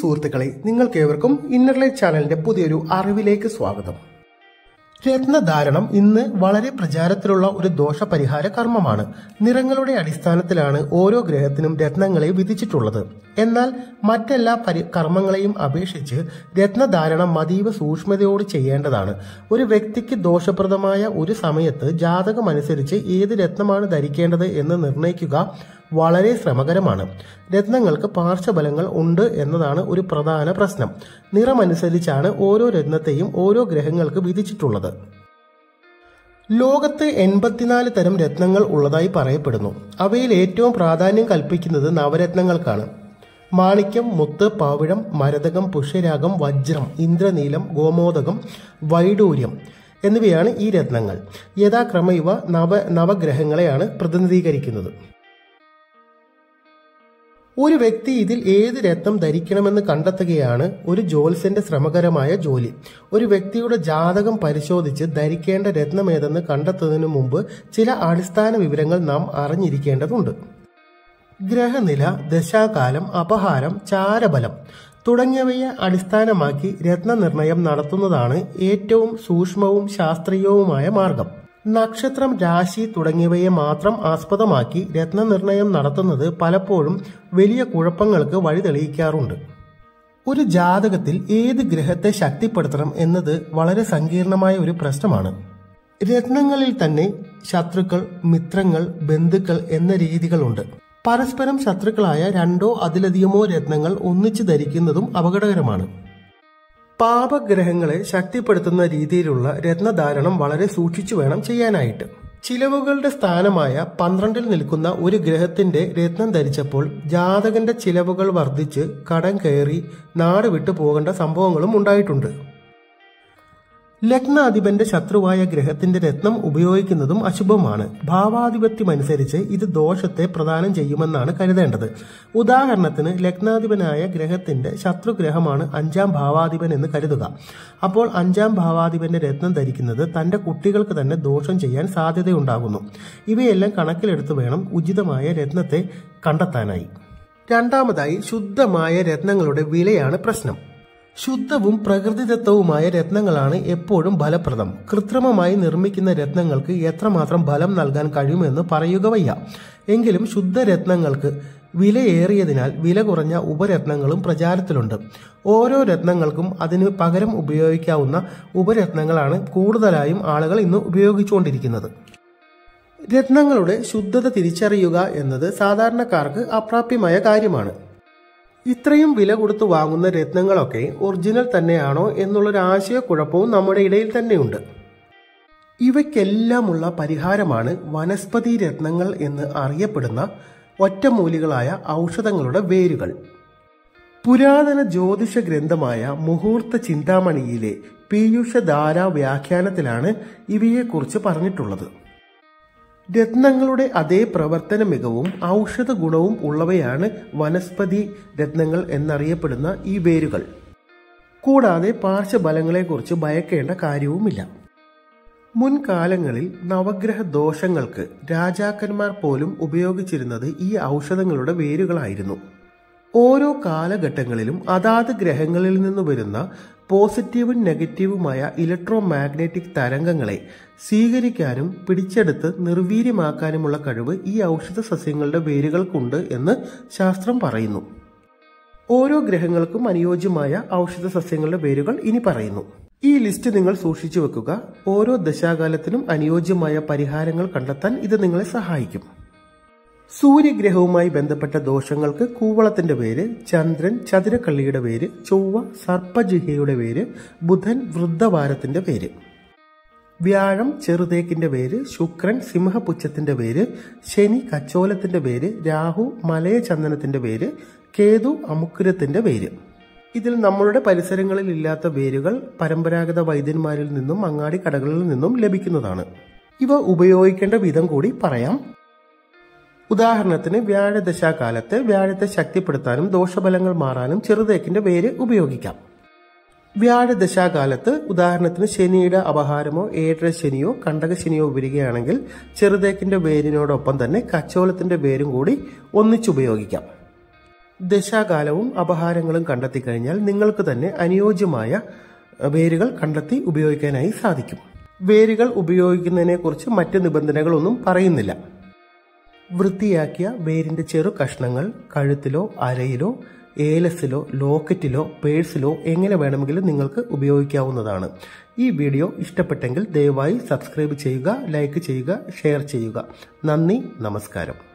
സുഹൃത്തുക്കളെ നിങ്ങൾക്കേവർക്കും ഇന്നർലൈറ്റ് ചാനലിന്റെ പുതിയൊരു അറിവിലേക്ക് സ്വാഗതം രത്നധാരണം ഇന്ന് വളരെ പ്രചാരത്തിലുള്ള ഒരു ദോഷപരിഹാര കർമ്മമാണ് നിറങ്ങളുടെ അടിസ്ഥാനത്തിലാണ് ഓരോ ഗ്രഹത്തിനും രത്നങ്ങളെ വിധിച്ചിട്ടുള്ളത് എന്നാൽ മറ്റെല്ലാ പരി കർമ്മങ്ങളെയും അപേക്ഷിച്ച് രത്നധാരണം അതീവ സൂക്ഷ്മതയോട് ചെയ്യേണ്ടതാണ് ഒരു വ്യക്തിക്ക് ദോഷപ്രദമായ ഒരു സമയത്ത് ജാതകമനുസരിച്ച് ഏത് രത്നമാണ് ധരിക്കേണ്ടത് എന്ന് നിർണ്ണയിക്കുക വളരെ ശ്രമകരമാണ് രത്നങ്ങൾക്ക് പാർശ്വഫലങ്ങൾ ഉണ്ട് എന്നതാണ് ഒരു പ്രധാന പ്രശ്നം നിറമനുസരിച്ചാണ് ഓരോ രത്നത്തെയും ഓരോ ഗ്രഹങ്ങൾക്ക് വിധിച്ചിട്ടുള്ളത് ലോകത്ത് എൺപത്തിനാല് തരം രത്നങ്ങൾ ഉള്ളതായി പറയപ്പെടുന്നു അവയിൽ ഏറ്റവും പ്രാധാന്യം കൽപ്പിക്കുന്നത് നവരത്നങ്ങൾക്കാണ് മാണിക്യം മുത്ത് പാവിഴം മരതകം പുഷ്യരാഗം വജ്രം ഇന്ദ്രനീലം ഗോമോദകം വൈഡൂര്യം എന്നിവയാണ് ഈ രത്നങ്ങൾ യഥാക്രമ ഇവ നവ നവഗ്രഹങ്ങളെയാണ് പ്രതിനിധീകരിക്കുന്നത് ഒരു വ്യക്തി ഇതിൽ ഏത് രത്നം ധരിക്കണമെന്ന് കണ്ടെത്തുകയാണ് ഒരു ജ്യോത്സ്യന്റെ ശ്രമകരമായ ജോലി ഒരു വ്യക്തിയുടെ ജാതകം പരിശോധിച്ച് ധരിക്കേണ്ട രത്നമേതെന്ന് കണ്ടെത്തുന്നതിനു മുമ്പ് ചില അടിസ്ഥാന വിവരങ്ങൾ നാം അറിഞ്ഞിരിക്കേണ്ടതുണ്ട് ഗ്രഹനില ദശാകാലം അപഹാരം ചാരബലം തുടങ്ങിയവയെ അടിസ്ഥാനമാക്കി രത്നനിർണയം നടത്തുന്നതാണ് ഏറ്റവും സൂക്ഷ്മവും ശാസ്ത്രീയവുമായ മാർഗം നക്ഷത്രം രാശി തുടങ്ങിയവയെ മാത്രം ആസ്പദമാക്കി രത്നനിർണയം നടത്തുന്നത് പലപ്പോഴും വലിയ കുഴപ്പങ്ങൾക്ക് വഴിതെളിയിക്കാറുണ്ട് ഒരു ജാതകത്തിൽ ഏത് ഗ്രഹത്തെ ശക്തിപ്പെടുത്തണം എന്നത് വളരെ സങ്കീർണമായ ഒരു പ്രശ്നമാണ് രത്നങ്ങളിൽ തന്നെ ശത്രുക്കൾ മിത്രങ്ങൾ ബന്ധുക്കൾ എന്ന രീതികളുണ്ട് പരസ്പരം ശത്രുക്കളായ രണ്ടോ അതിലധികമോ രത്നങ്ങൾ ഒന്നിച്ചു ധരിക്കുന്നതും അപകടകരമാണ് പാപഗ്രഹങ്ങളെ ശക്തിപ്പെടുത്തുന്ന രീതിയിലുള്ള രത്നധാരണം വളരെ സൂക്ഷിച്ചു വേണം ചെയ്യാനായിട്ട് ചിലവുകളുടെ സ്ഥാനമായ പന്ത്രണ്ടിൽ നിൽക്കുന്ന ഒരു ഗ്രഹത്തിന്റെ രത്നം ധരിച്ചപ്പോൾ ജാതകന്റെ ചിലവുകൾ വർദ്ധിച്ച് കടം കയറി നാട് വിട്ടു പോകേണ്ട സംഭവങ്ങളും ഉണ്ടായിട്ടുണ്ട് ലഗ്നാധിപന്റെ ശത്രുവായ ഗ്രഹത്തിന്റെ രത്നം ഉപയോഗിക്കുന്നതും അശുഭമാണ് ഭാവാധിപത്യമനുസരിച്ച് ഇത് ദോഷത്തെ പ്രദാനം ചെയ്യുമെന്നാണ് കരുതേണ്ടത് ഉദാഹരണത്തിന് ലഗ്നാധിപനായ ഗ്രഹത്തിന്റെ ശത്രുഗ്രഹമാണ് അഞ്ചാം ഭാവാധിപൻ എന്ന് കരുതുക അപ്പോൾ അഞ്ചാം ഭാവാധിപന്റെ രത്നം ധരിക്കുന്നത് തന്റെ കുട്ടികൾക്ക് തന്നെ ദോഷം ചെയ്യാൻ സാധ്യതയുണ്ടാകുന്നു ഇവയെല്ലാം കണക്കിലെടുത്ത് വേണം ഉചിതമായ രത്നത്തെ കണ്ടെത്താനായി രണ്ടാമതായി ശുദ്ധമായ രത്നങ്ങളുടെ വിലയാണ് പ്രശ്നം ശുദ്ധവും പ്രകൃതിദത്തവുമായ രത്നങ്ങളാണ് എപ്പോഴും ഫലപ്രദം കൃത്രിമമായി നിർമ്മിക്കുന്ന രത്നങ്ങൾക്ക് എത്രമാത്രം ഫലം നൽകാൻ കഴിയുമെന്ന് പറയുക വയ്യ എങ്കിലും ശുദ്ധരത്നങ്ങൾക്ക് വിലയേറിയതിനാൽ വില കുറഞ്ഞ ഉപരത്നങ്ങളും പ്രചാരത്തിലുണ്ട് ഓരോ രത്നങ്ങൾക്കും അതിന് പകരം ഉപയോഗിക്കാവുന്ന ഉപരത്നങ്ങളാണ് കൂടുതലായും ആളുകൾ ഇന്ന് ഉപയോഗിച്ചുകൊണ്ടിരിക്കുന്നത് രത്നങ്ങളുടെ ശുദ്ധത തിരിച്ചറിയുക എന്നത് സാധാരണക്കാർക്ക് അപ്രാപ്യമായ കാര്യമാണ് ഇത്രയും വില കൊടുത്ത് വാങ്ങുന്ന രത്നങ്ങളൊക്കെ ഒറിജിനൽ തന്നെയാണോ എന്നുള്ളൊരു ആശയക്കുഴപ്പവും നമ്മുടെ ഇടയിൽ തന്നെയുണ്ട് ഇവയ്ക്കെല്ലാമുള്ള പരിഹാരമാണ് വനസ്പതി രത്നങ്ങൾ എന്ന് അറിയപ്പെടുന്ന ഒറ്റമൂലികളായ ഔഷധങ്ങളുടെ വേരുകൾ പുരാതന ജ്യോതിഷ ഗ്രന്ഥമായ മുഹൂർത്ത ചിന്താമണിയിലെ പീയൂഷധാര വ്യാഖ്യാനത്തിലാണ് ഇവയെക്കുറിച്ച് പറഞ്ഞിട്ടുള്ളത് രത്നങ്ങളുടെ അതേ പ്രവർത്തന മികവും ഔഷധ ഗുണവും ഉള്ളവയാണ് വനസ്പതി രത്നങ്ങൾ എന്നറിയപ്പെടുന്ന ഈ വേരുകൾ കൂടാതെ പാർശ്വഫലങ്ങളെക്കുറിച്ച് ഭയക്കേണ്ട കാര്യവുമില്ല മുൻകാലങ്ങളിൽ നവഗ്രഹ ദോഷങ്ങൾക്ക് രാജാക്കന്മാർ പോലും ഉപയോഗിച്ചിരുന്നത് ഈ ഔഷധങ്ങളുടെ വേരുകളായിരുന്നു ഓരോ കാലഘട്ടങ്ങളിലും അതാത് ഗ്രഹങ്ങളിൽ നിന്ന് വരുന്ന പോസിറ്റീവും നെഗറ്റീവുമായ ഇലക്ട്രോ മാഗ്നറ്റിക് തരംഗങ്ങളെ സ്വീകരിക്കാനും പിടിച്ചെടുത്ത് നിർവീര്യമാക്കാനുമുള്ള കഴിവ് ഈ ഔഷധ സസ്യങ്ങളുടെ വേരുകൾക്കുണ്ട് എന്ന് ശാസ്ത്രം പറയുന്നു ഓരോ ഗ്രഹങ്ങൾക്കും അനുയോജ്യമായ ഔഷധ സസ്യങ്ങളുടെ വേരുകൾ ഇനി പറയുന്നു ഈ ലിസ്റ്റ് നിങ്ങൾ സൂക്ഷിച്ചു വെക്കുക ഓരോ ദശാകാലത്തിനും അനുയോജ്യമായ പരിഹാരങ്ങൾ കണ്ടെത്താൻ ഇത് നിങ്ങളെ സഹായിക്കും സൂര്യഗ്രഹവുമായി ബന്ധപ്പെട്ട ദോഷങ്ങൾക്ക് കൂവളത്തിന്റെ പേര് ചന്ദ്രൻ ചതുരക്കള്ളിയുടെ പേര് ചൊവ്വ സർപ്പജിഹയുടെ പേര് ബുധൻ വൃദ്ധവാരത്തിന്റെ പേര് വ്യാഴം ചെറുതേക്കിന്റെ പേര് ശുക്രൻ സിംഹപുച്ഛത്തിന്റെ പേര് ശനി കച്ചോലത്തിന്റെ പേര് രാഹു മലയചന്ദനത്തിന്റെ പേര് കേതു അമുക്കുരത്തിന്റെ പേര് ഇതിൽ നമ്മളുടെ പരിസരങ്ങളിൽ ഇല്ലാത്ത വേരുകൾ പരമ്പരാഗത വൈദ്യന്മാരിൽ നിന്നും അങ്ങാടി കടകളിൽ നിന്നും ലഭിക്കുന്നതാണ് ഇവ ഉപയോഗിക്കേണ്ട വിധം കൂടി പറയാം ഉദാഹരണത്തിന് വ്യാഴദശാകാലത്ത് വ്യാഴത്തെ ശക്തിപ്പെടുത്താനും ദോഷഫലങ്ങൾ മാറാനും ചെറുതേക്കിന്റെ വേര് ഉപയോഗിക്കാം വ്യാഴദശാകാലത്ത് ഉദാഹരണത്തിന് ശനിയുടെ അപഹാരമോ ഏഴര ശനിയോ കണ്ടക ശനിയോ വരികയാണെങ്കിൽ ചെറുതേക്കിന്റെ വേരിനോടൊപ്പം തന്നെ കച്ചോലത്തിന്റെ വേരും കൂടി ഒന്നിച്ചുപയോഗിക്കാം ദശാകാലവും അപഹാരങ്ങളും കണ്ടെത്തി കഴിഞ്ഞാൽ നിങ്ങൾക്ക് തന്നെ അനുയോജ്യമായ വേരുകൾ കണ്ടെത്തി ഉപയോഗിക്കാനായി സാധിക്കും വേരുകൾ ഉപയോഗിക്കുന്നതിനെക്കുറിച്ച് മറ്റ് നിബന്ധനകളൊന്നും പറയുന്നില്ല വൃത്തിയാക്കിയ വേരിന്റെ ചെറു കഷ്ണങ്ങൾ കഴുത്തിലോ അരയിലോ ഏലസിലോ ലോക്കറ്റിലോ പേഴ്സിലോ എങ്ങനെ വേണമെങ്കിലും നിങ്ങൾക്ക് ഉപയോഗിക്കാവുന്നതാണ് ഈ വീഡിയോ ഇഷ്ടപ്പെട്ടെങ്കിൽ ദയവായി സബ്സ്ക്രൈബ് ചെയ്യുക ലൈക്ക് ചെയ്യുക ഷെയർ ചെയ്യുക നന്ദി നമസ്കാരം